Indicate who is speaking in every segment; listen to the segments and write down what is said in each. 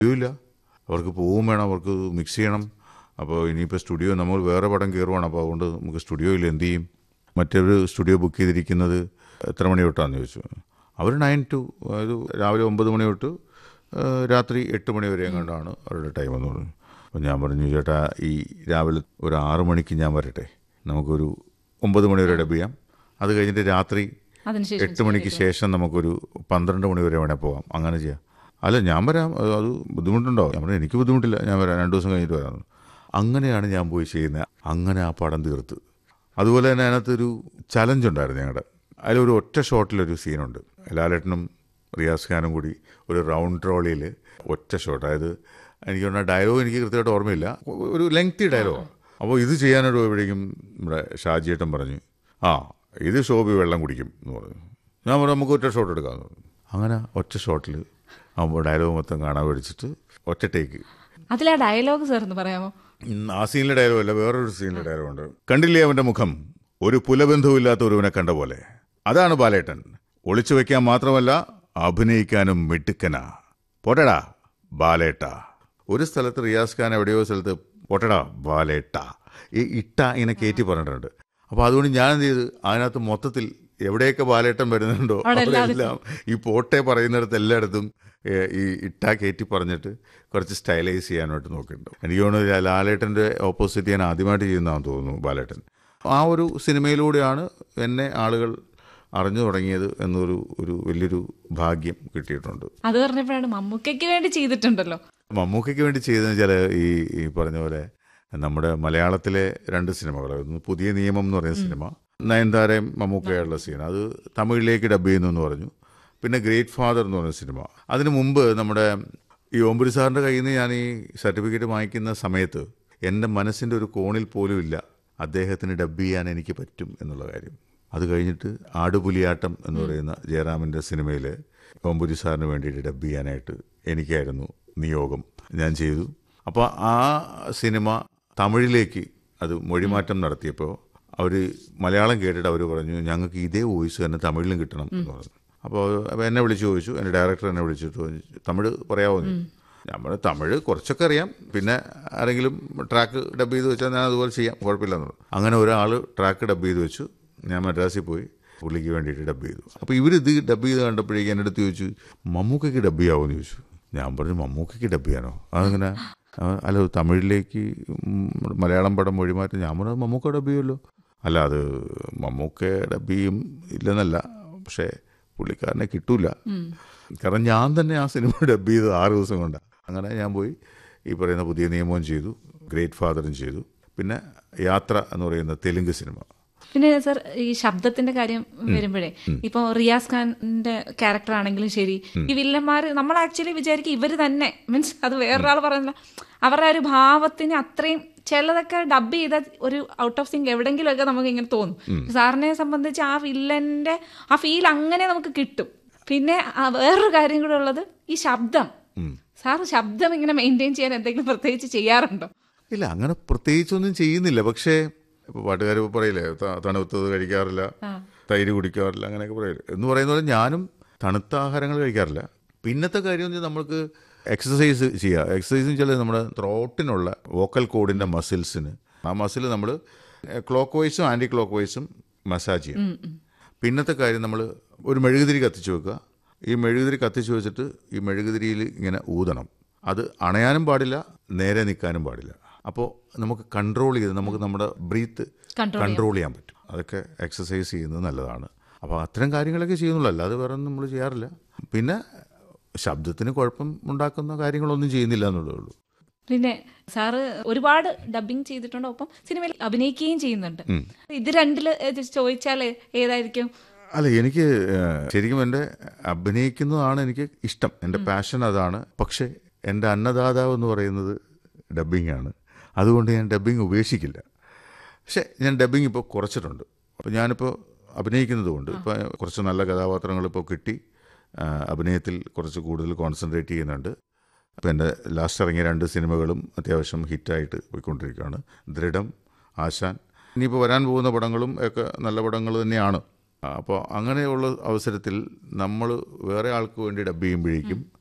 Speaker 1: ഇല്ല അവർക്ക് പോവും വേണം അവർക്ക് മിക്സ് ചെയ്യണം അപ്പോൾ ഇനിയിപ്പോൾ സ്റ്റുഡിയോ നമ്മൾ വേറെ പടം കയറുവാണ് അപ്പോൾ അതുകൊണ്ട് നമുക്ക് സ്റ്റുഡിയോയിൽ എന്ത് ചെയ്യും മറ്റൊരു സ്റ്റുഡിയോ ബുക്ക് ചെയ്തിരിക്കുന്നത് എത്ര മണി തൊട്ടാന്ന് ചോദിച്ചു അവർ നയൻ ടു അതായത് രാവിലെ ഒമ്പത് മണി തൊട്ട് ആ, രാത്രി എട്ട് മണി വരെ എങ്ങാണ്ടാണ് അവരുടെ ടൈം എന്ന് പറഞ്ഞു അപ്പോൾ ഞാൻ പറഞ്ഞു ചേട്ടാ ഈ രാവിലെ ഒരു ആറു മണിക്ക് ഞാൻ വരട്ടെ നമുക്കൊരു ഒമ്പത് മണി വരെ ഡബ് ചെയ്യാം അത് കഴിഞ്ഞിട്ട് രാത്രി
Speaker 2: അതിനുശേഷം
Speaker 1: എട്ട് മണിക്ക് ശേഷം നമുക്കൊരു പന്ത്രണ്ട് മണി വരെ വേണേൽ പോകാം അങ്ങനെ ചെയ്യാം അല്ല ഞാൻ വരാം അത് അത് ബുദ്ധിമുട്ടുണ്ടോ ഞാൻ പറഞ്ഞു എനിക്ക് ബുദ്ധിമുട്ടില്ല ഞാൻ വരാം രണ്ട് ദിവസം കഴിഞ്ഞിട്ട് വരാം അങ്ങനെയാണ് ഞാൻ പോയി ചെയ്യുന്നത് അങ്ങനെ ആ പടം തീർത്ത് അതുപോലെ തന്നെ അതിനകത്തൊരു ചലഞ്ച് ഉണ്ടായിരുന്നു ഞങ്ങളുടെ അതിലൊരു ഒറ്റ ഷോട്ടിലൊരു സീനുണ്ട് ലാലേട്ടനും റിയാസ് ഖാനും കൂടി ഒരു റൗണ്ട് ട്രോളിയിൽ ഒറ്റ ഷോട്ട് അതായത് എനിക്ക് പറഞ്ഞ ഡയലോഗ് എനിക്ക് കൃത്യമായിട്ട് ഓർമ്മയില്ല ഒരു ലെങ്തി ഡയലോഗാണ് അപ്പോൾ ഇത് ചെയ്യാനൊരു എവിടേക്കും നമ്മുടെ ഷാജിയേട്ടൻ പറഞ്ഞു ആ ഇത് ഷോബി വെള്ളം കുടിക്കും എന്ന് പറഞ്ഞു ഞാൻ പറഞ്ഞു നമുക്ക് ഒറ്റ ഷോട്ട് എടുക്കാമെന്ന് പറഞ്ഞു അങ്ങനെ ഒറ്റ ഷോട്ടിൽ ആ ഡയലോഗ് മൊത്തം കാണാൻ പഠിച്ചിട്ട് ഒറ്റ ടേക്ക്
Speaker 2: അതിലെ ഡയലോഗ് സാർ എന്ന് പറയാമോ
Speaker 1: ഉം, ആ സീനിലെ ഡയലോഗ് അല്ല വേറൊരു സീനിലെ ഡയലോഗ് ഉണ്ട് കണ്ടില്ലേ അവന്റെ മുഖം ഒരു പുലബന്ധവുമില്ലാത്ത ഒരുവനെ കണ്ട പോലെ അതാണ് ബാലേട്ടൻ ഒളിച്ചു വെക്കാൻ മാത്രമല്ല അഭിനയിക്കാനും മിടുക്കനാ പോട്ടടാ ബാലേട്ട ഒരു സ്ഥലത്ത് റിയാസ് ഖാൻ എവിടെയോ സ്ഥലത്ത് പോട്ടടാ ബാലേട്ട ഈ ഇട്ട ഇങ്ങനെ കയറ്റി പറഞ്ഞിട്ടുണ്ട് അപ്പോൾ അതുകൊണ്ട് ഞാൻ എന്ത് ചെയ്ത് അതിനകത്ത് മൊത്തത്തിൽ എവിടെയൊക്കെ ബാലേട്ടൻ വരുന്നുണ്ടോ
Speaker 2: അവിടെ
Speaker 1: അവിടെയെല്ലാം ഈ പോട്ടെ പറയുന്നിടത്ത് എല്ലായിടത്തും ഏ, ഈ ഇട്ട കയറ്റി പറഞ്ഞിട്ട് കുറച്ച് സ്റ്റൈലൈസ് ചെയ്യാനായിട്ട് നോക്കിയിട്ടുണ്ട് എനിക്ക് തോന്നുന്നു ലാലേട്ടൻ്റെ ഓപ്പോസിറ്റ് ഞാൻ ആദ്യമായിട്ട് ചെയ്യുന്നതാണെന്ന് തോന്നുന്നു ബാലേട്ടൻ ആ ഒരു സിനിമയിലൂടെയാണ് എന്നെ ആളുകൾ അറിഞ്ഞു തുടങ്ങിയത് എന്നൊരു ഒരു വലിയൊരു ഭാഗ്യം കിട്ടിയിട്ടുണ്ട്
Speaker 2: അത് പറഞ്ഞപ്പോഴാണ് മമ്മൂക്കയ്ക്ക് വേണ്ടി ചെയ്തിട്ടുണ്ടല്ലോ
Speaker 1: മമ്മൂക്കയ്ക്ക് വേണ്ടി ചെയ്തതെന്ന് വെച്ചാൽ ഈ ഈ പറഞ്ഞ പോലെ നമ്മുടെ മലയാളത്തിലെ രണ്ട് സിനിമകൾ ഒന്ന് പുതിയ നിയമം എന്ന് പറയുന്ന സിനിമ നയൻതാരയും മമ്മൂക്കയുള്ള സീൻ അത് തമിഴിലേക്ക് ഡബ് ചെയ്യുന്നു എന്ന് പറഞ്ഞു പിന്നെ ഗ്രേറ്റ് ഫാദർ എന്ന് പറയുന്ന സിനിമ അതിനു മുമ്പ് നമ്മുടെ ഈ ഓംബുരി സാറിൻ്റെ കയ്യിൽ നിന്ന് ഞാൻ ഈ സർട്ടിഫിക്കറ്റ് വാങ്ങിക്കുന്ന സമയത്ത് എൻ്റെ മനസ്സിൻ്റെ ഒരു കോണിൽ പോലും ഇല്ല അദ്ദേഹത്തിന് ഡബ് ചെയ്യാൻ എനിക്ക് പറ്റും എന്നുള്ള കാര്യം അത് കഴിഞ്ഞിട്ട് ആടുപുലിയാട്ടം എന്ന് പറയുന്ന ജയറാമിൻ്റെ സിനിമയിൽ ഓംബുരി സാറിന് വേണ്ടിയിട്ട് ഡബ് ചെയ്യാനായിട്ട് എനിക്കായിരുന്നു നിയോഗം ഞാൻ ചെയ്തു അപ്പോൾ ആ സിനിമ തമിഴിലേക്ക് അത് മൊഴിമാറ്റം നടത്തിയപ്പോൾ അവർ മലയാളം കേട്ടിട്ട് അവർ പറഞ്ഞു ഞങ്ങൾക്ക് ഇതേ വോയിസ് തന്നെ തമിഴിലും കിട്ടണം എന്ന് പറഞ്ഞു അപ്പോൾ അപ്പോൾ എന്നെ വിളിച്ചു ചോദിച്ചു എൻ്റെ ഡയറക്ടർ എന്നെ വിളിച്ചിട്ട് ചോദിച്ചു, തമിഴ് പറയാമോ എന്ന് ചോദിച്ചു. ഞാൻ പറഞ്ഞു തമിഴ് കുറച്ചൊക്കെ അറിയാം പിന്നെ ആരെങ്കിലും ട്രാക്ക് ഡബ് ചെയ്ത് വെച്ചാൽ ഞാൻ അതുപോലെ ചെയ്യാം കുഴപ്പമില്ലെന്ന് പറഞ്ഞു അങ്ങനെ ഒരാൾ ട്രാക്ക് ഡബ് ചെയ്ത് വെച്ചു ഞാൻ മദ്രാസിൽ പോയി പുള്ളിക്ക് വേണ്ടിയിട്ട് ഡബ് ചെയ്തു അപ്പോൾ ഇവരിത് ഡബ് ചെയ്ത് കണ്ടപ്പോഴേക്കും എൻ്റെ അടുത്ത് ചോദിച്ചു മമ്മൂക്കയ്ക്ക് ഡബ് ചെയ്യാമോ എന്ന് ചോദിച്ചു ഞാൻ പറഞ്ഞു മമ്മൂക്കയ്ക്ക് ഡബ് ചെയ്യാനോ അതങ്ങനെ ആ, അല്ല തമിഴിലേക്ക് ഉം, മലയാളം പടം മൊഴിമാറ്റം ഞാൻ പറഞ്ഞു മമ്മൂക്ക ഡബ് ചെയ്യുമല്ലോ അല്ല അത് മമ്മൂക്ക ഡബ് ചെയ്യും ഇല്ലെന്നല്ല പക്ഷേ പുള്ളിക്കാരനെ കിട്ടൂല കാരണം ഞാൻ തന്നെ ആ സിനിമ ഡബ് ചെയ്തത് ആറ് ദിവസം കൊണ്ടാണ് അങ്ങനെ ഞാൻ പോയി ഈ പറയുന്ന പുതിയ നിയമവും ചെയ്തു ഗ്രേറ്റ് ഫാദറും ചെയ്തു പിന്നെ യാത്ര എന്ന് പറയുന്ന തെലുങ്ക് സിനിമ
Speaker 2: പിന്നെ സർ ഈ ശബ്ദത്തിന്റെ കാര്യം വരുമ്പോഴേ ഇപ്പൊ റിയാസ് ഖാന്റെ ക്യാരക്ടർ ആണെങ്കിലും ശരി ഈ വില്ലന്മാര് നമ്മൾ ആക്ച്വലി വിചാരിക്കും ഇവര് തന്നെ മീൻസ് അത് വേറൊരാൾ പറയുന്നില്ല അവരുടെ ആ ഒരു ഭാവത്തിന് അത്രയും ചിലതൊക്കെ ഡബ് ചെയ്ത ഒരു ഔട്ട് ഓഫ് സിങ്ക് എവിടെങ്കിലുമൊക്കെ നമുക്ക് ഇങ്ങനെ തോന്നും സാറിനെ സംബന്ധിച്ച് ആ വില്ലന്റെ ആ ഫീൽ അങ്ങനെ നമുക്ക് കിട്ടും പിന്നെ ആ വേറൊരു കാര്യം കൂടെ ഉള്ളത് ഈ ശബ്ദം സാർ ശബ്ദം ഇങ്ങനെ മെയിൻറ്റെയിൻ ചെയ്യാൻ എന്തെങ്കിലും പ്രത്യേകിച്ച് ചെയ്യാറുണ്ടോ
Speaker 1: ഇല്ല അങ്ങനെ പ്രത്യേകിച്ചൊന്നും ചെയ്യുന്നില്ല പക്ഷേ ഇപ്പോൾ പാട്ടുകാർ പറയില്ലേ ത- തണുത്തത് കഴിക്കാറില്ല തൈര് കുടിക്കാറില്ല അങ്ങനെയൊക്കെ പറയില്ലേ എന്ന് പറയുന്ന പോലെ ഞാനും തണുത്ത ആഹാരങ്ങൾ കഴിക്കാറില്ല പിന്നത്തെ കാര്യം എന്ന് വെച്ചാൽ നമ്മൾക്ക് എക്സസൈസ് ചെയ്യുക എക്സസൈസ് എന്ന് വെച്ചാൽ നമ്മുടെ ത്രോട്ടിനുള്ള വോക്കൽ കോഡിൻ്റെ മസിൽസിന് ആ മസിൽ നമ്മൾ ക്ലോക്ക് വൈസും ആൻറ്റി ക്ലോക്ക് വൈസും മസാജ് ചെയ്യണം പിന്നത്തെ കാര്യം നമ്മൾ ഒരു മെഴുകുതിരി കത്തിച്ച് വെക്കുക ഈ മെഴുകുതിരി കത്തിച്ച് വെച്ചിട്ട് ഈ മെഴുകുതിരിയിൽ ഇങ്ങനെ ഊതണം അത് അണയാനും പാടില്ല നേരെ നിൽക്കാനും പാടില്ല അപ്പോൾ നമുക്ക് കൺട്രോൾ ചെയ്ത് നമുക്ക് നമ്മുടെ ബ്രീത്ത്
Speaker 2: Control
Speaker 1: കൺട്രോൾ ചെയ്യാൻ പറ്റും അതൊക്കെ എക്സസൈസ് ചെയ്യുന്നത് നല്ലതാണ് അപ്പോൾ അത്തരം കാര്യങ്ങളൊക്കെ ചെയ്യുന്നുള്ളൂ അല്ലാതെ വേറെ ഒന്നും നമ്മൾ ചെയ്യാറില്ല പിന്നെ ശബ്ദത്തിന് കുഴപ്പം ഉണ്ടാക്കുന്ന കാര്യങ്ങളൊന്നും ചെയ്യുന്നില്ല എന്നുള്ളതേ ഉള്ളൂ
Speaker 2: പിന്നെ സാറ് ഒരുപാട് ഡബിങ് ചെയ്തിട്ടുണ്ട് ഒപ്പം സിനിമയിൽ അഭിനയിക്കുകയും ചെയ്യുന്നുണ്ട് ഇത് രണ്ടില് ഏത് ചോദിച്ചാൽ ഏതായിരിക്കും
Speaker 1: അല്ല എനിക്ക് ഏഹ്, ശരിക്കും എൻ്റെ അഭിനയിക്കുന്നതാണ് എനിക്ക് ഇഷ്ടം എൻ്റെ പാഷൻ അതാണ് പക്ഷേ എൻ്റെ അന്നദാതാവ് എന്ന് പറയുന്നത് ഡബ്ബിംഗ് ആണ് അതുകൊണ്ട് ഞാൻ ഡബ്ബിംഗ് ഉപേക്ഷിക്കില്ല പക്ഷേ ഞാൻ ഡബ്ബിംഗ് ഇപ്പോൾ കുറച്ചിട്ടുണ്ട് അപ്പോൾ ഞാനിപ്പോൾ അഭിനയിക്കുന്നത് കൊണ്ട് ഇപ്പോൾ കുറച്ച് നല്ല കഥാപാത്രങ്ങൾ ഇപ്പോൾ കിട്ടി ആ, അഭിനയത്തിൽ കുറച്ച് കൂടുതൽ കോൺസെൻട്രേറ്റ് ചെയ്യുന്നുണ്ട് അപ്പോൾ എൻ്റെ ലാസ്റ്റ് ഇറങ്ങിയ രണ്ട് സിനിമകളും അത്യാവശ്യം ഹിറ്റായിട്ട് പോയിക്കൊണ്ടിരിക്കുകയാണ് ദൃഢം ആശാൻ ഇനിയിപ്പോൾ വരാൻ പോകുന്ന പടങ്ങളും ഒക്കെ നല്ല പടങ്ങൾ തന്നെയാണ് അപ്പോൾ അങ്ങനെയുള്ള അവസരത്തിൽ നമ്മൾ വേറെ ആൾക്ക് വേണ്ടി ഡബ് ചെയ്യുമ്പോഴേക്കും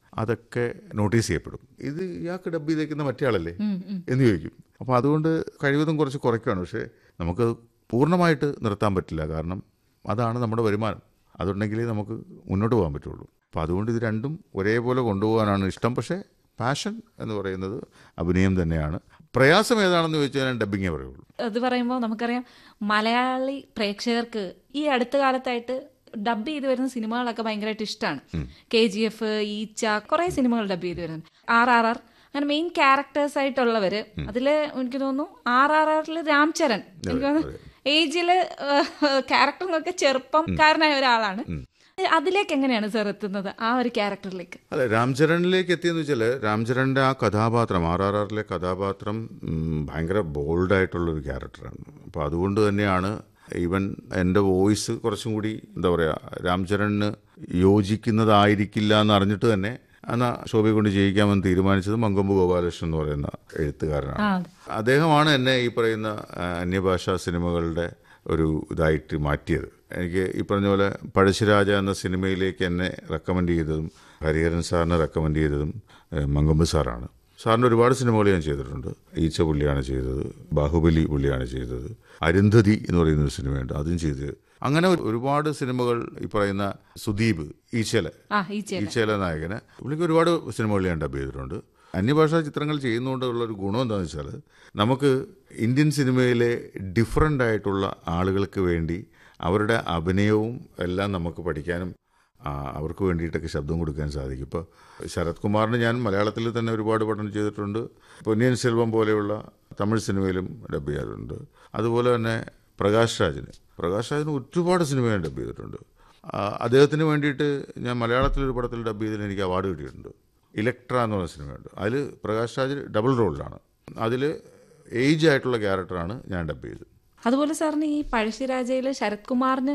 Speaker 1: അതൊക്കെ നോട്ടീസ് ചെയ്യപ്പെടും ഇത് ഇയാൾക്ക് ഡബ് ചെയ്തേക്കുന്ന മറ്റേ ആളല്ലേ എന്ന് ചോദിക്കും അപ്പോൾ അതുകൊണ്ട് കഴിവതും കുറച്ച് കുറയ്ക്കുകയാണ് പക്ഷേ നമുക്ക് പൂർണ്ണമായിട്ട് നിർത്താൻ പറ്റില്ല കാരണം അതാണ് നമ്മുടെ വരുമാനം അതുണ്ടെങ്കിലേ നമുക്ക് മുന്നോട്ട് പോകാൻ പറ്റുള്ളൂ അപ്പോൾ അതുകൊണ്ട് ഇത് രണ്ടും ഒരേപോലെ കൊണ്ടുപോകാനാണ് ഇഷ്ടം പക്ഷേ പാഷൻ എന്ന് പറയുന്നത് അഭിനയം തന്നെയാണ് പ്രയാസം ഏതാണെന്ന് ചോദിച്ചാൽ ഞാൻ ഡബ്ബിങ്ങേ പറയുള്ളൂ
Speaker 2: അത് പറയുമ്പോൾ നമുക്കറിയാം മലയാളി പ്രേക്ഷകർക്ക് ഈ അടുത്ത കാലത്തായിട്ട് ഡബ് ചെയ്ത് വരുന്ന സിനിമകളൊക്കെ ഭയങ്കരമായിട്ട് ഇഷ്ടമാണ് കെ ജി എഫ് ഈച്ച കുറെ സിനിമകൾ ഡബ് ചെയ്ത് വരുന്നുണ്ട് ആർ ആർ ആർ അങ്ങനെ മെയിൻ ക്യാരക്ടേഴ്സ് ആയിട്ടുള്ളവര് അതില് എനിക്ക് തോന്നുന്നു ആർ ആർ ആറില് രാംചരൺ എനിക്ക് തോന്നുന്നു ഏജില് ക്യാരക്ടർ എന്നൊക്കെ ചെറുപ്പംകാരനായ ഒരാളാണ് അതിലേക്ക് എങ്ങനെയാണ് സാർ എത്തുന്നത് ആ ഒരു ക്യാരക്ടറിലേക്ക്
Speaker 1: അല്ല രാംചരണിലേക്ക് എത്തിയെന്ന് വെച്ചാൽ രാംചരണിൻ്റെ ആ കഥാപാത്രം ആർ ആർ ആറിലെ കഥാപാത്രം ഉം, ഭയങ്കര ബോൾഡായിട്ടുള്ളൊരു ക്യാരക്ടറാണ് അപ്പോൾ അതുകൊണ്ട് തന്നെയാണ് ഈവൻ എൻ്റെ വോയിസ് കുറച്ചും കൂടി എന്താ പറയുക രാംചരണിന് യോജിക്കുന്നതായിരിക്കില്ല എന്ന് അറിഞ്ഞിട്ട് തന്നെ എന്നാൽ ശോഭയെ കൊണ്ട് ചെയ്യിക്കാമെന്ന് തീരുമാനിച്ചത് മങ്കൊമ്പ് ഗോപാലകൃഷ്ണൻ എന്ന് പറയുന്ന എഴുത്തുകാരനാണ്
Speaker 2: ആ അതെ
Speaker 1: അദ്ദേഹമാണ് എന്നെ ഈ പറയുന്ന ആ, അന്യഭാഷാ സിനിമകളുടെ ഒരു ഇതായിട്ട് മാറ്റിയത് എനിക്ക് ഈ പറഞ്ഞ പോലെ പഴശ്ശിരാജ എന്ന സിനിമയിലേക്ക് എന്നെ റെക്കമെൻഡ് ചെയ്തതും ഹരിഹരൻ സാറിനെ റെക്കമെൻഡ് ചെയ്തതും ഏഹ്, മങ്കമ്പ് സാറാണ് സാറിൻ്റെ ഒരുപാട് സിനിമകൾ ഞാൻ ചെയ്തിട്ടുണ്ട് ഈച്ച പുള്ളിയാണ് ചെയ്തത് ബാഹുബലി പുള്ളിയാണ് ചെയ്തത് അരുന്ധതി എന്ന് പറയുന്ന ഒരു സിനിമയുണ്ട് അതും ചെയ്ത് അങ്ങനെ ഒരു- ഒരുപാട് സിനിമകൾ ഈ പറയുന്ന സുദീപ് ഈച്ചല
Speaker 2: ആ ഈ ചേല
Speaker 1: ഈച്ചയിലെ നായകന് പുള്ളിക്ക് ഒരുപാട് സിനിമകൾ ഞാൻ ഡബ് ചെയ്തിട്ടുണ്ട് അന്യഭാഷാ ചിത്രങ്ങൾ ചെയ്യുന്നതുകൊണ്ടുള്ള ഒരു ഗുണം എന്താണെന്ന് വെച്ചാൽ നമുക്ക് ഇന്ത്യൻ സിനിമയിലെ ഡിഫറൻ്റ് ആയിട്ടുള്ള ആളുകൾക്ക് വേണ്ടി അവരുടെ അഭിനയവും എല്ലാം നമുക്ക് പഠിക്കാനും ആ, അവർക്ക് വേണ്ടിയിട്ടൊക്കെ ശബ്ദം കൊടുക്കാൻ സാധിക്കും ഇപ്പോൾ ശരത് കുമാറിന് ഞാൻ മലയാളത്തിൽ തന്നെ ഒരുപാട് പഠനം ചെയ്തിട്ടുണ്ട് പൊന്നിയൻ സെൽവം പോലെയുള്ള തമിഴ് സിനിമയിലും ഡബ് ചെയ്യാറുണ്ട് അതുപോലെ തന്നെ പ്രകാശ് രാജിന് പ്രകാശ് രാജിന് ഒരുപാട് സിനിമ ഞാൻ ഡബ് ചെയ്തിട്ടുണ്ട് ആ, അദ്ദേഹത്തിന് വേണ്ടിയിട്ട് ഞാൻ മലയാളത്തിലൊരു പടത്തിൽ ഡബ് ചെയ്തതിന് എനിക്ക് അവാർഡ് കിട്ടിയിട്ടുണ്ട് ഇലക്ട്ര എന്ന് പറയുന്ന സിനിമയുണ്ട് അതിൽ പ്രകാശ് രാജ് ഡബിൾ റോളിലാണ് അതിൽ ഏജ് ആയിട്ടുള്ള ക്യാരക്ടറാണ് ഞാൻ ഡബ് ചെയ്തത്
Speaker 2: അതുപോലെ സാറിന് ഈ പഴശ്ശിരാജയില് ശരത് കുമാറിന്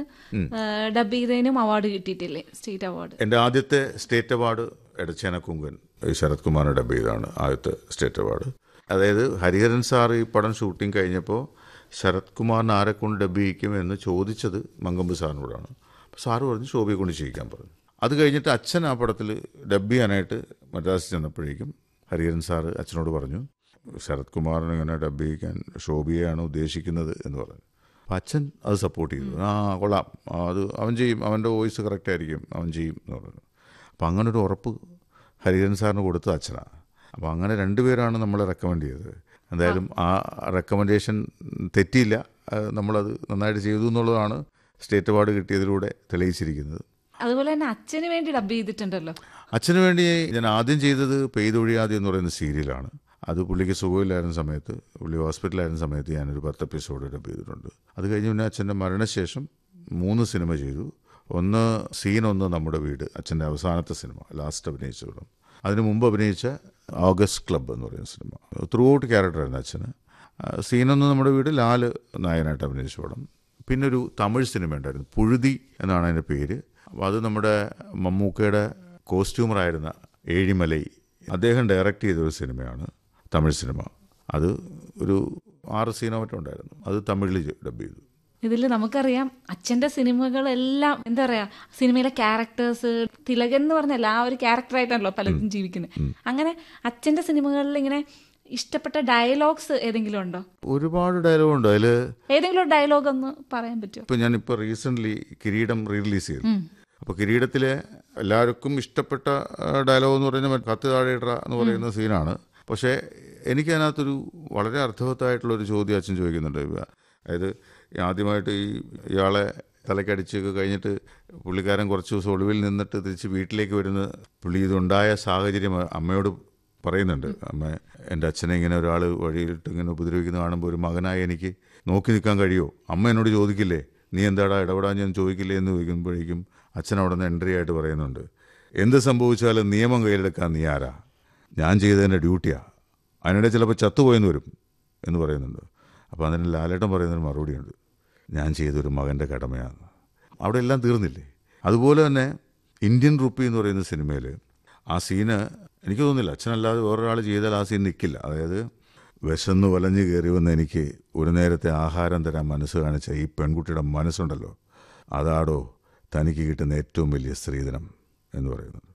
Speaker 2: ഡബ് ചെയ്തതിനും അവാർഡ് കിട്ടിയിട്ടില്ലേ സ്റ്റേറ്റ് അവാർഡ്
Speaker 1: എൻ്റെ ആദ്യത്തെ സ്റ്റേറ്റ് അവാർഡ് എടച്ചേന കുങ്കൻ ഈ ശരത് കുമാറിനെ ഡബ് ചെയ്താണ് ആദ്യത്തെ സ്റ്റേറ്റ് അവാർഡ് അതായത് ഹരിഹരൻ സാർ ഈ പടം ഷൂട്ടിംഗ് കഴിഞ്ഞപ്പോൾ ശരത് കുമാറിന് ആരെ കൊണ്ട് ഡബ് ചെയ്യിക്കും എന്ന് ചോദിച്ചത് മങ്കമ്പ് സാറിനോടാണ് അപ്പോൾ സാറ് പറഞ്ഞു ശോഭയെ കൊണ്ട് ചെയ്യിക്കാൻ പറഞ്ഞു അത് കഴിഞ്ഞിട്ട് അച്ഛൻ ആ പടത്തിൽ ഡബ് ചെയ്യാനായിട്ട് മദ്രാസിൽ ചെന്നപ്പോഴേക്കും ഹരിഹരൻ സാറ് അച്ഛനോട് പറഞ്ഞു ശരത് കുമാറിനെ ഇങ്ങനെ ഡബ് ചെയ്യിക്കാൻ ശോഭയെയാണ് ഉദ്ദേശിക്കുന്നത് എന്ന് പറഞ്ഞു അപ്പം അച്ഛൻ അത് സപ്പോർട്ട് ചെയ്തു ആ കൊള്ളാം ആ, അത് അവൻ ചെയ്യും അവൻ്റെ വോയിസ് കറക്റ്റ് ആയിരിക്കും അവൻ ചെയ്യും എന്ന് പറഞ്ഞു അപ്പം അങ്ങനെ ഒരു ഉറപ്പ് ഹരിഹരൻ സാറിന് കൊടുത്തത് അച്ഛനാണ് അപ്പോൾ അങ്ങനെ രണ്ടുപേരാണ് നമ്മളെ റെക്കമെൻഡ് ചെയ്തത് എന്തായാലും ആ റെക്കമെൻഡേഷൻ തെറ്റിയില്ല അത് നമ്മളത് നന്നായിട്ട് ചെയ്തു എന്നുള്ളതാണ് സ്റ്റേറ്റ് അവാർഡ് കിട്ടിയതിലൂടെ തെളിയിച്ചിരിക്കുന്നത്
Speaker 2: അതുപോലെ തന്നെ അച്ഛന് വേണ്ടി ഡബ് ചെയ്തിട്ടുണ്ടല്ലോ
Speaker 1: അച്ഛന് വേണ്ടി ഞാൻ ആദ്യം ചെയ്തത് പെയ്തൊഴിയാതെ എന്ന് പറയുന്ന സീരിയലാണ് അത് പുള്ളിക്ക് സുഖമില്ലായിരുന്ന സമയത്ത് പുള്ളി ഹോസ്പിറ്റലായിരുന്ന സമയത്ത് ഞാനൊരു പത്ത് എപ്പിസോഡ് ഡബ് ചെയ്തിട്ടുണ്ട് അത് കഴിഞ്ഞ് പിന്നെ അച്ഛൻ്റെ മരണശേഷം മൂന്ന് സിനിമ ചെയ്തു ഒന്ന് സീൻ ഒന്ന് നമ്മുടെ വീട് അച്ഛൻ്റെ അവസാനത്തെ സിനിമ ലാസ്റ്റ് അഭിനയിച്ച പടം അതിനു മുമ്പ് അഭിനയിച്ച ഓഗസ്റ്റ് ക്ലബ്ബ് എന്ന് പറയുന്ന സിനിമ ത്രൂ ഔട്ട് ക്യാരക്ടറായിരുന്നു അച്ഛന് ആ, സീനൊന്ന് നമ്മുടെ വീട് ലാല് നായനായിട്ട് അഭിനയിച്ച പടം പിന്നെ ഒരു തമിഴ് സിനിമ ഉണ്ടായിരുന്നു പുഴുതി എന്നാണ് അതിൻ്റെ പേര് അപ്പോൾ അത് നമ്മുടെ മമ്മൂക്കയുടെ കോസ്റ്റ്യൂമറായിരുന്ന ഏഴിമലൈ അദ്ദേഹം ഡയറക്റ്റ് ചെയ്ത ഒരു സിനിമയാണ് തമിഴ് സിനിമ അത് ഒരു ആറ് സീനോ മറ്റോ ഉണ്ടായിരുന്നു അത് തമിഴിൽ ഡബ് ചെയ്തു
Speaker 2: ഇതിൽ നമുക്കറിയാം അച്ഛന്റെ സിനിമകളെല്ലാം എന്താ പറയാ സിനിമയിലെ ക്യാരക്ടേഴ്സ് തിലകൻ എന്ന് പറഞ്ഞല്ല ആ ഒരു ക്യാരക്ടറായിട്ടാണല്ലോ പലരും ജീവിക്കുന്നത് അങ്ങനെ അച്ഛന്റെ സിനിമകളിൽ ഇങ്ങനെ ഇഷ്ടപ്പെട്ട ഡയലോഗ്സ് ഏതെങ്കിലും ഉണ്ടോ
Speaker 1: ഒരുപാട് ഡയലോഗുണ്ട് അതിൽ
Speaker 2: ഏതെങ്കിലും ഒരു ഡയലോഗ് ഒന്ന് പറയാൻ പറ്റുമോ
Speaker 1: ഇപ്പം ഞാനിപ്പോൾ റീസെൻ്റ്ലി കിരീടം റിലീസ് ചെയ്തു അപ്പോൾ കിരീടത്തിലെ എല്ലാവർക്കും ഇഷ്ടപ്പെട്ട ഡയലോഗ് എന്ന് പറഞ്ഞാൽ മറ്റേ കത്ത് താഴെയിട എന്ന് പറയുന്ന സീനാണ് പക്ഷേ എനിക്കതിനകത്തൊരു വളരെ അർത്ഥവത്തായിട്ടുള്ള ഒരു ചോദ്യം അച്ഛൻ ചോദിക്കുന്നുണ്ട് അതായത് ആദ്യമായിട്ട് ഈ ഇയാളെ തലക്കടിച്ചൊക്കെ കഴിഞ്ഞിട്ട് പുള്ളിക്കാരൻ കുറച്ച് ദിവസം ഒളിവിൽ നിന്നിട്ട് തിരിച്ച് വീട്ടിലേക്ക് വരുന്ന പുള്ളി ഇതുണ്ടായ സാഹചര്യം അമ്മയോട് പറയുന്നുണ്ട് അമ്മ എൻ്റെ അച്ഛനെ ഇങ്ങനെ ഒരാൾ വഴിയിലിട്ട് ഇങ്ങനെ ഉപദ്രവിക്കുന്ന കാണുമ്പോൾ ഒരു മകനായി എനിക്ക് നോക്കി നിൽക്കാൻ കഴിയുമോ അമ്മ എന്നോട് ചോദിക്കില്ലേ നീ എന്താടാ ഇടപെടാൻ ഞാൻ ചോദിക്കില്ലേ എന്ന് ചോദിക്കുമ്പോഴേക്കും അച്ഛൻ അവിടെ നിന്ന് എൻട്രി ആയിട്ട് പറയുന്നുണ്ട് എന്ത് സംഭവിച്ചാലും നിയമം കയ്യിലെടുക്കാൻ നീ ആരാ ഞാൻ ചെയ്തതിൻ്റെ ഡ്യൂട്ടിയാ അതിനിടെ ചിലപ്പോൾ ചത്തുപോയെന്ന് വരും എന്ന് പറയുന്നുണ്ട് അപ്പോൾ അതിന് ലാലേട്ടൻ പറയുന്നൊരു മറുപടിയുണ്ട് ഞാൻ ചെയ്തൊരു മകൻ്റെ കടമയാണ് അവിടെ എല്ലാം തീർന്നില്ലേ അതുപോലെ തന്നെ ഇന്ത്യൻ റുപ്പി എന്ന് പറയുന്ന സിനിമയിൽ ആ സീന് എനിക്ക് തോന്നുന്നില്ല അച്ഛനല്ലാതെ വേറൊരാൾ ചെയ്താൽ ആ സീൻ നിൽക്കില്ല അതായത് വിശന്ന് വലഞ്ഞു കയറി വന്ന എനിക്ക് ഒരു നേരത്തെ ആഹാരം തരാൻ മനസ്സ് കാണിച്ച ഈ പെൺകുട്ടിയുടെ മനസ്സുണ്ടല്ലോ അതാടോ തനിക്ക് കിട്ടുന്ന ഏറ്റവും വലിയ സ്ത്രീധനം എന്ന് പറയുന്നത്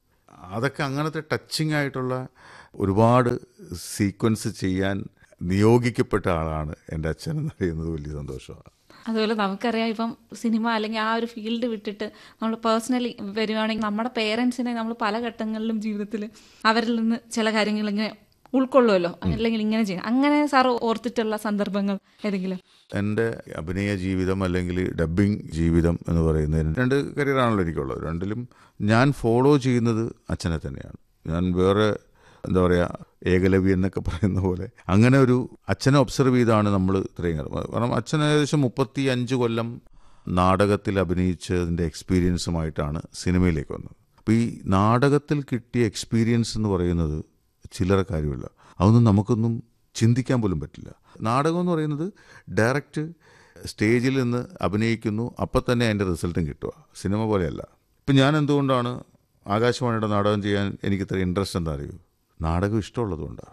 Speaker 1: അതൊക്കെ അങ്ങനത്തെ ടച്ചിങ് ആയിട്ടുള്ള ഒരുപാട് സീക്വൻസ് ചെയ്യാൻ നിയോഗിക്കപ്പെട്ട ആളാണ് എൻ്റെ അച്ഛൻ എന്ന് പറയുന്നത് വലിയ സന്തോഷമാണ്
Speaker 2: അതുപോലെ നമുക്കറിയാം ഇപ്പം സിനിമ അല്ലെങ്കിൽ ആ ഒരു ഫീൽഡ് വിട്ടിട്ട് നമ്മൾ പേഴ്സണലി വരുവാണെങ്കിൽ നമ്മുടെ പേരൻസിനെ നമ്മൾ പല ഘട്ടങ്ങളിലും ജീവിതത്തിൽ അവരിൽ നിന്ന് ചില കാര്യങ്ങൾ ഇങ്ങനെ ഉൾക്കൊള്ളുമല്ലോ അല്ലെങ്കിൽ ഇങ്ങനെ ചെയ്യണം അങ്ങനെ സാർ ഓർത്തിട്ടുള്ള സന്ദർഭങ്ങൾ ഏതെങ്കിലും
Speaker 1: എൻ്റെ അഭിനയ ജീവിതം അല്ലെങ്കിൽ ഡബ്ബിംഗ് ജീവിതം എന്ന് പറയുന്നതിന് രണ്ട് കരിയറാണല്ലോ എനിക്കുള്ളത് രണ്ടിലും ഞാൻ ഫോളോ ചെയ്യുന്നത് അച്ഛനെ തന്നെയാണ് ഞാൻ വേറെ എന്താ പറയുക ഏകലവ്യ എന്നൊക്കെ പറയുന്ന പോലെ അങ്ങനെ ഒരു അച്ഛനെ ഒബ്സർവ് ചെയ്താണ് നമ്മൾ ഇത്രയും കാലം കാരണം അച്ഛൻ ഏകദേശം മുപ്പത്തി അഞ്ച് കൊല്ലം നാടകത്തിൽ അഭിനയിച്ചതിൻ്റെ എക്സ്പീരിയൻസുമായിട്ടാണ് സിനിമയിലേക്ക് വന്നത് അപ്പോൾ ഈ നാടകത്തിൽ കിട്ടിയ എക്സ്പീരിയൻസ് എന്ന് പറയുന്നത് ചില്ലറ കാര്യമില്ല അതൊന്നും നമുക്കൊന്നും ചിന്തിക്കാൻ പോലും പറ്റില്ല നാടകം എന്ന് പറയുന്നത് ഡയറക്റ്റ് സ്റ്റേജിൽ നിന്ന് അഭിനയിക്കുന്നു അപ്പം തന്നെ അതിൻ്റെ റിസൾട്ടും കിട്ടുക സിനിമ പോലെയല്ല ഇപ്പം ഞാൻ എന്തുകൊണ്ടാണ് ആകാശവാണിയുടെ നാടകം ചെയ്യാൻ എനിക്ക് ഇത്ര ഇൻട്രസ്റ്റ് എന്താ അറിയൂ നാടകം ഇഷ്ടമുള്ളതുകൊണ്ടാണ്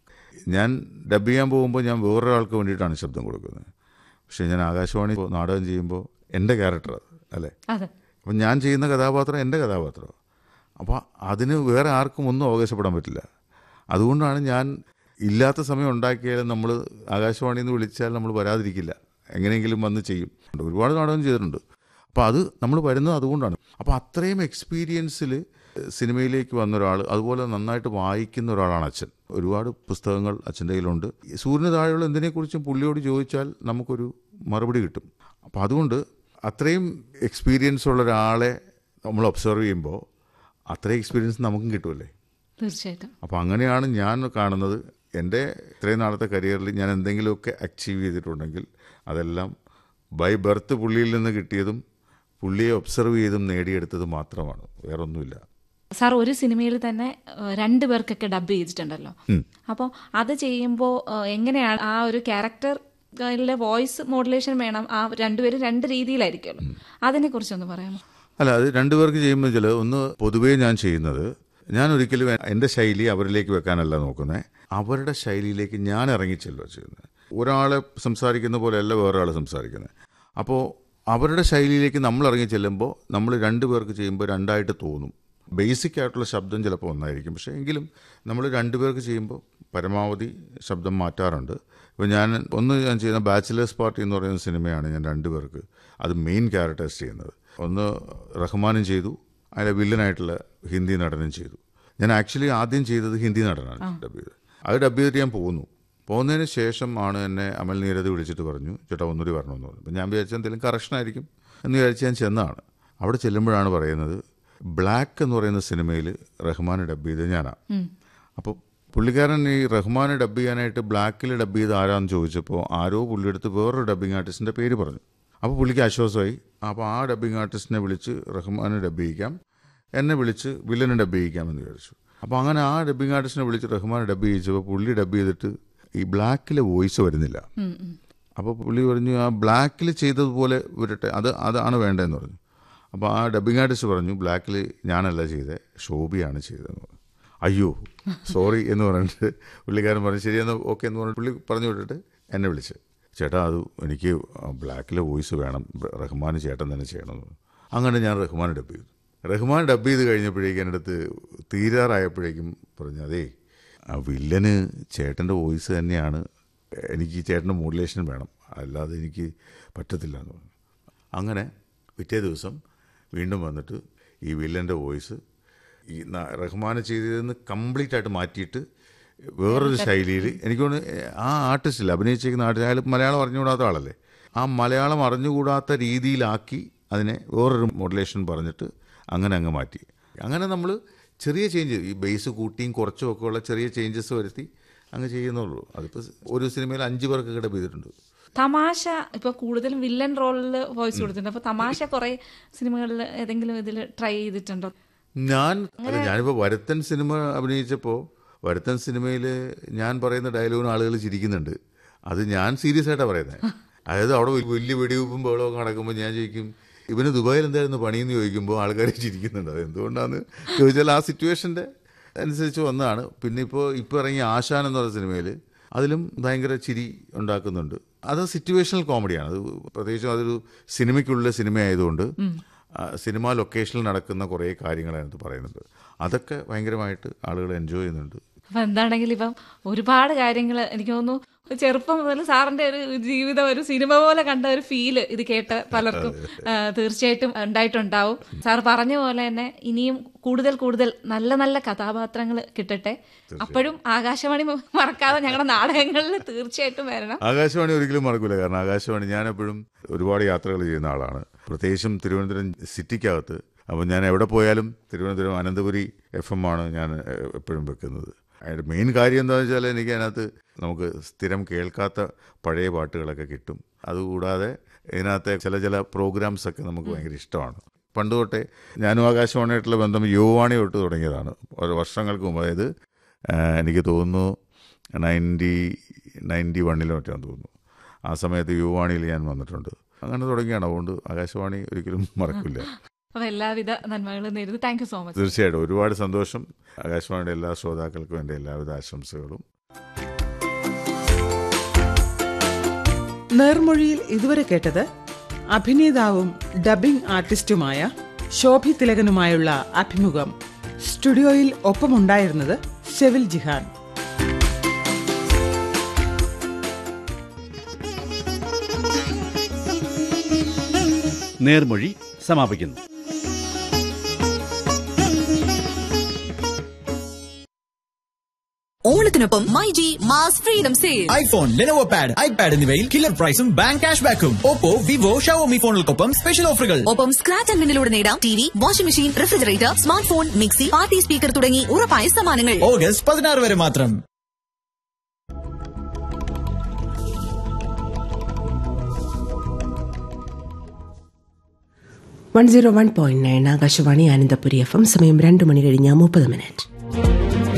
Speaker 1: ഞാൻ ഡബ് ചെയ്യാൻ പോകുമ്പോൾ ഞാൻ വേറൊരാൾക്ക് വേണ്ടിയിട്ടാണ് ശബ്ദം കൊടുക്കുന്നത് പക്ഷേ ഞാൻ ആകാശവാണി നാടകം ചെയ്യുമ്പോൾ എൻ്റെ ക്യാരക്ടർ അത് അല്ലേ
Speaker 2: അതെ
Speaker 1: അപ്പം ഞാൻ ചെയ്യുന്ന കഥാപാത്രം എൻ്റെ കഥാപാത്രം അപ്പോൾ അതിന് വേറെ ആർക്കും ഒന്നും അവകാശപ്പെടാൻ പറ്റില്ല അതുകൊണ്ടാണ് ഞാൻ ഇല്ലാത്ത സമയം ഉണ്ടാക്കിയാലും നമ്മൾ ആകാശവാണിയിൽ നിന്ന് വിളിച്ചാൽ നമ്മൾ വരാതിരിക്കില്ല എങ്ങനെയെങ്കിലും വന്ന് ചെയ്യും ഒരുപാട് നാടകം ചെയ്തിട്ടുണ്ട് അപ്പോൾ അത് നമ്മൾ വരുന്നത് അതുകൊണ്ടാണ് അപ്പോൾ അത്രയും എക്സ്പീരിയൻസിൽ സിനിമയിലേക്ക് വന്ന ഒരാൾ അതുപോലെ നന്നായിട്ട് വായിക്കുന്ന ഒരാളാണ് അച്ഛൻ ഒരുപാട് പുസ്തകങ്ങൾ അച്ഛൻ്റെ കയ്യിലുണ്ട് സൂര്യന് താഴെയുള്ള എന്തിനെക്കുറിച്ചും പുള്ളിയോട് ചോദിച്ചാൽ നമുക്കൊരു മറുപടി കിട്ടും അപ്പോൾ അതുകൊണ്ട് അത്രയും എക്സ്പീരിയൻസ് ഉള്ള ഒരാളെ നമ്മൾ ഒബ്സർവ് ചെയ്യുമ്പോൾ അത്രയും എക്സ്പീരിയൻസ് നമുക്കും കിട്ടുമല്ലേ
Speaker 2: തീർച്ചയായിട്ടും
Speaker 1: അപ്പോൾ അങ്ങനെയാണ് ഞാൻ കാണുന്നത് എൻ്റെ ഇത്രയും നാളത്തെ കരിയറിൽ ഞാൻ എന്തെങ്കിലുമൊക്കെ അച്ചീവ് ചെയ്തിട്ടുണ്ടെങ്കിൽ അതെല്ലാം ബൈ ബർത്ത് പുള്ളിയിൽ നിന്ന് കിട്ടിയതും പുള്ളിയെ ഒബ്സർവ് ചെയ്തും നേടിയെടുത്തത് മാത്രമാണ് വേറൊന്നുമില്ല
Speaker 2: സാർ ഒരു സിനിമയിൽ തന്നെ ഏഹ്, രണ്ടു പേർക്കൊക്കെ ഡബ് ചെയ്തിട്ടുണ്ടല്ലോ അപ്പോൾ അത് ചെയ്യുമ്പോൾ എങ്ങനെയാണ് ആ ഒരു ക്യാരക്ടർ വോയിസ് മോഡുലേഷൻ വേണം ആ രണ്ടുപേരും രണ്ട് രീതിയിലായിരിക്കുമല്ലോ അതിനെ കുറിച്ചൊന്ന് പറയാമോ
Speaker 1: അല്ല അത് രണ്ടുപേർക്ക് ചെയ്യുമ്പോൾ ചില ഒന്ന് പൊതുവേ ഞാൻ ചെയ്യുന്നത് ഞാൻ ഒരിക്കലും എൻ്റെ ശൈലി അവരിലേക്ക് വെക്കാനല്ല നോക്കുന്നത് അവരുടെ ശൈലിയിലേക്ക് ഞാൻ ഇറങ്ങിച്ചെല്ലുക ചെയ്യുന്നത് ഒരാളെ സംസാരിക്കുന്ന പോലെയല്ല വേറൊരാൾ സംസാരിക്കുന്നത് അപ്പോൾ അവരുടെ ശൈലിയിലേക്ക് നമ്മൾ ഇറങ്ങി ചെല്ലുമ്പോൾ നമ്മൾ രണ്ടു പേർക്ക് ചെയ്യുമ്പോൾ രണ്ടായിട്ട് തോന്നും ബേസിക് ആയിട്ടുള്ള ശബ്ദം ചിലപ്പോൾ ഒന്നായിരിക്കും പക്ഷേ എങ്കിലും നമ്മൾ രണ്ടുപേർക്ക് ചെയ്യുമ്പോൾ പരമാവധി ശബ്ദം മാറ്റാറുണ്ട് ഇപ്പോൾ ഞാൻ ഒന്ന് ഞാൻ ചെയ്യുന്ന ബാച്ചിലേഴ്സ് പാർട്ടി എന്ന് പറയുന്ന സിനിമയാണ് ഞാൻ രണ്ടുപേർക്ക് അത് മെയിൻ ക്യാരക്ടേഴ്സ് ചെയ്യുന്നത് ഒന്ന് റഹ്മാനും ചെയ്തു അതിലെ വില്ലനായിട്ടുള്ള ഹിന്ദി നടനും ചെയ്തു ഞാൻ ആക്ച്വലി ആദ്യം ചെയ്തത് ഹിന്ദി നടനാണ് ഡബ് ചെയ്തത് അത് ഡബ് ചെയ്തിട്ട് ഞാൻ പോകുന്നു പോകുന്നതിന് ശേഷം ആണ് എന്നെ അമൽ നീരത് വിളിച്ചിട്ട് പറഞ്ഞു ചേട്ടാ ഒന്നുകൂടി വരണമെന്ന് പറഞ്ഞു അപ്പം ഞാൻ വിചാരിച്ച എന്തെങ്കിലും കറക്ഷൻ ആയിരിക്കും എന്ന് വിചാരിച്ച് ഞാൻ ചെന്നതാണ് അവിടെ ചെല്ലുമ്പോഴാണ് പറയുന്നത് ബ്ലാക്ക് എന്ന് പറയുന്ന സിനിമയിൽ റഹ്മാൻ ഡബ് ചെയ്ത് ഞാനാണ് അപ്പോൾ പുള്ളിക്കാരൻ ഈ റഹ്മാൻ ഡബ് ചെയ്യാനായിട്ട് ബ്ലാക്കിൽ ഡബ് ചെയ്ത് ആരാന്ന് ചോദിച്ചപ്പോൾ ആരോ പുള്ളിയെടുത്ത് വേറൊരു ഡബ്ബിംഗ് ആർട്ടിസ്റ്റിൻ്റെ പേര് പറഞ്ഞു അപ്പോൾ പുള്ളിക്ക് ആശ്വാസമായി അപ്പോൾ ആ ഡബ്ബിംഗ് ആർട്ടിസ്റ്റിനെ വിളിച്ച് റഹ്മാനെ ഡബ് ചെയ്യിക്കാം എന്നെ വിളിച്ച് വില്ലനെ ഡബ് ചെയ്യിക്കാമെന്ന് വിചാരിച്ചു അപ്പോൾ അങ്ങനെ ആ ഡബ്ബിംഗ് ആർട്ടിസ്റ്റിനെ വിളിച്ച് റഹ്മാനെ ഡബ് ചെയ്യിച്ചപ്പോൾ പുള്ളി ഡബ് ചെയ്തിട്ട് ഈ ബ്ലാക്കിലെ വോയിസ് വരുന്നില്ല അപ്പോൾ പുള്ളി പറഞ്ഞു ആ ബ്ലാക്കിൽ ചെയ്തതുപോലെ വരട്ടെ അത് അതാണ് വേണ്ടതെന്ന് പറഞ്ഞു അപ്പോൾ ആ ഡബ്ബിംഗ് ആർട്ടിസ്റ്റ് പറഞ്ഞു ബ്ലാക്കിൽ ഞാനല്ല ചെയ്തത് ഷോബിയാണ് ചെയ്തതെന്ന് പറഞ്ഞു അയ്യോ സോറി എന്ന് പറഞ്ഞിട്ട് പുള്ളിക്കാരൻ പറഞ്ഞു ശരിയെന്ന് ഓക്കെ എന്ന് പറഞ്ഞിട്ട് പുള്ളി പറഞ്ഞു വിട്ടിട്ട് എന്നെ വിളിച്ച് ചേട്ടാ അത് എനിക്ക് ബ്ലാക്കിലെ വോയിസ് വേണം റഹ്മാൻ ചേട്ടൻ തന്നെ ചെയ്യണമെന്ന് പറഞ്ഞു അങ്ങനെ ഞാൻ റഹ്മാൻ ഡബ് ചെയ്തു റഹ്മാൻ ഡബ് ചെയ്ത് കഴിഞ്ഞപ്പോഴേക്കും എൻ്റെ അടുത്ത് തീരാറായപ്പോഴേക്കും പറഞ്ഞു അതേ ആ വില്ലന് ചേട്ടൻ്റെ വോയിസ് തന്നെയാണ് എനിക്ക് ഈ ചേട്ടൻ്റെ മോഡുലേഷൻ വേണം അല്ലാതെ എനിക്ക് പറ്റത്തില്ല എന്ന് പറഞ്ഞു അങ്ങനെ പിറ്റേ ദിവസം വീണ്ടും വന്നിട്ട് ഈ വില്ലൻ്റെ വോയിസ് ഈ ന- റഹ്മാന് ചെയ്തതെന്ന് കംപ്ലീറ്റ് ആയിട്ട് മാറ്റിയിട്ട് വേറൊരു ശൈലിയിൽ എനിക്ക് തോന്നുന്നു ആ ആർട്ടിസ്റ്റില്ല അഭിനയിച്ചിരിക്കുന്ന ആർട്ടിസ്റ്റ് അയാൾ മലയാളം അറിഞ്ഞുകൂടാത്ത ആളല്ലേ ആ മലയാളം അറിഞ്ഞുകൂടാത്ത രീതിയിലാക്കി അതിനെ വേറൊരു മോഡുലേഷൻ പറഞ്ഞിട്ട് അങ്ങനെ അങ്ങ് മാറ്റി അങ്ങനെ നമ്മൾ ചെറിയ ചേഞ്ച് ഈ ബേസ് കൂട്ടിയും കുറച്ചും ഒക്കെ ഉള്ള ചെറിയ ചേഞ്ചസ് വരുത്തി അങ്ങ് ചെയ്യുന്നുള്ളൂ അതിപ്പോൾ ഒരു സിനിമയിൽ അഞ്ച് പേർക്ക് ഡബ് ചെയ്തിട്ടുണ്ട്
Speaker 2: തമാശ ഇപ്പൊ കൂടുതലും വില്ലൻ റോളിൽ വോയിസ് കൊടുത്തിട്ടുണ്ട് അപ്പൊ തമാശ കുറെ സിനിമകളിൽ ഏതെങ്കിലും ഇതിൽ ട്രൈ ചെയ്തിട്ടുണ്ടോ
Speaker 1: ഞാൻ അല്ല ഞാനിപ്പോൾ വരുത്തൻ സിനിമ അഭിനയിച്ചപ്പോൾ വരുത്തൻ സിനിമയിൽ ഞാൻ പറയുന്ന ഡയലോഗിന് ആളുകൾ ചിരിക്കുന്നുണ്ട് അത് ഞാൻ സീരിയസ് ആയിട്ടാണ് പറയുന്നത് അതായത് അവിടെ വലിയ- വലിയ വെടിവെപ്പും ബഹളമൊക്കെ നടക്കുമ്പോൾ ഞാൻ ചോദിക്കും ഇവന് ദുബായിൽ എന്തായിരുന്നു പണിയെന്ന് ചോദിക്കുമ്പോൾ ആൾക്കാർ ചിരിക്കുന്നുണ്ട് അത് എന്തുകൊണ്ടാന്ന് ചോദിച്ചാൽ ആ സിറ്റുവേഷൻ്റെ അനുസരിച്ച് വന്നതാണ് പിന്നെ ഇപ്പോൾ ഇപ്പോൾ ഇറങ്ങിയ ആശാൻ എന്ന് പറയുന്ന സിനിമയിൽ അതിലും ഭയങ്കര ചിരി ഉണ്ടാക്കുന്നുണ്ട് അത് സിറ്റുവേഷണൽ കോമഡിയാണ് അത് പ്രത്യേകിച്ചും അതൊരു സിനിമയ്ക്കുള്ള സിനിമ ആയതുകൊണ്ട് ആ, സിനിമ ലൊക്കേഷനിൽ നടക്കുന്ന കുറേ കാര്യങ്ങൾ അതിനകത്ത് പറയുന്നുണ്ട് അതൊക്കെ ഭയങ്കരമായിട്ട് ആളുകൾ എൻജോയ് ചെയ്യുന്നുണ്ട്
Speaker 2: അപ്പൊ എന്താണെങ്കിലും ഇപ്പം ഒരുപാട് കാര്യങ്ങൾ എനിക്ക് തോന്നുന്നു ചെറുപ്പം മുതൽ സാറിന്റെ ഒരു ജീവിതം ഒരു സിനിമ പോലെ കണ്ട ഒരു ഫീല് ഇത് കേട്ട് പലർക്കും ആ, തീർച്ചയായിട്ടും ഉണ്ടായിട്ടുണ്ടാവും സാർ പറഞ്ഞ പോലെ തന്നെ ഇനിയും കൂടുതൽ കൂടുതൽ നല്ല നല്ല കഥാപാത്രങ്ങൾ കിട്ടട്ടെ അപ്പോഴും ആകാശവാണി മറക്കാതെ ഞങ്ങളുടെ നാടകങ്ങളിൽ തീർച്ചയായിട്ടും വരണം
Speaker 1: ആകാശവാണി ഒരിക്കലും മറക്കില്ല കാരണം ആകാശവാണി ഞാൻ എപ്പോഴും ഒരുപാട് യാത്രകൾ ചെയ്യുന്ന ആളാണ് പ്രത്യേകിച്ചും തിരുവനന്തപുരം സിറ്റിക്കകത്ത് അപ്പോൾ ഞാൻ എവിടെ പോയാലും തിരുവനന്തപുരം അനന്തപുരി എഫ് എം ആണ് ഞാൻ എ- എപ്പോഴും വെക്കുന്നത് അതിൻ്റെ മെയിൻ കാര്യം എന്താണെന്ന് വെച്ചാൽ എനിക്ക് അതിനകത്ത് നമുക്ക് സ്ഥിരം കേൾക്കാത്ത പഴയ പാട്ടുകളൊക്കെ കിട്ടും അതുകൂടാതെ ഇതിനകത്തെ ചില ചില പ്രോഗ്രാംസ് ഒക്കെ നമുക്ക് ഭയങ്കര ഇഷ്ടമാണ് പണ്ട് തൊട്ടേ ഞാനും ആകാശവാണിയായിട്ടുള്ള ബന്ധം യുവാണി തൊട്ട് തുടങ്ങിയതാണ് ഒരു വർഷങ്ങൾക്ക് മുമ്പ് അതായത് ആ, എനിക്ക് തോന്നുന്നു നയൻറ്റി നയൻറ്റി വണ്ണിലോ മറ്റാന്ന് തോന്നുന്നു ആ സമയത്ത് യുവാണിയിൽ ഞാൻ വന്നിട്ടുണ്ട് അങ്ങനെ തുടങ്ങിയാണ് അതുകൊണ്ട് ആകാശവാണി ഒരിക്കലും മറക്കില്ല
Speaker 2: അപ്പൊ എല്ലാവിധ നന്മകളും നേരുന്നു താങ്ക് യു സോ മച്ച്
Speaker 1: തീർച്ചയായിട്ടും ഒരുപാട് സന്തോഷം ആകാശവാണിയുടെ എല്ലാ ശ്രോതാക്കൾക്കും എൻ്റെ എല്ലാവിധ ആശംസകളും
Speaker 3: നേർമൊഴിയിൽ ഇതുവരെ കേട്ടത് അഭിനേതാവും ഡബിംഗ് ആർട്ടിസ്റ്റുമായ ശോഭി തിലകനുമായുള്ള അഭിമുഖം സ്റ്റുഡിയോയിൽ ഒപ്പമുണ്ടായിരുന്നത് സെവിൽ ജിഹാൻ
Speaker 4: നേർമൊഴി സമാപിക്കുന്നു
Speaker 5: ഓണത്തിനൊപ്പം my G mass freedom sale
Speaker 6: iPhone Lenovo pad iPad എന്നിവയിൽ കില്ലർ പ്രൈസും ബാങ്ക് ക്യാഷ് ബാക്കും ഓപ്പോ വിവോ ഷവോമി ഫോണുകൾക്കൊപ്പം സ്പെഷ്യൽ ഓഫറുകൾ
Speaker 5: ഒപ്പം സ്ക്രാച്ച് ആൻഡ് വിന്നിലൂടെ നേടാം T V washing machine refrigerator smartphone mixie party speaker തുടങ്ങി ഉറപ്പായ സമ്മാനങ്ങൾ
Speaker 6: ഓഗസ്റ്റ് പതിനാറ് വരെ മാത്രം
Speaker 7: one zero one point nine Akashvani Anandapuri F M സമയം രണ്ട് മണി കഴിഞ്ഞ മുപ്പത് മിനിറ്റ്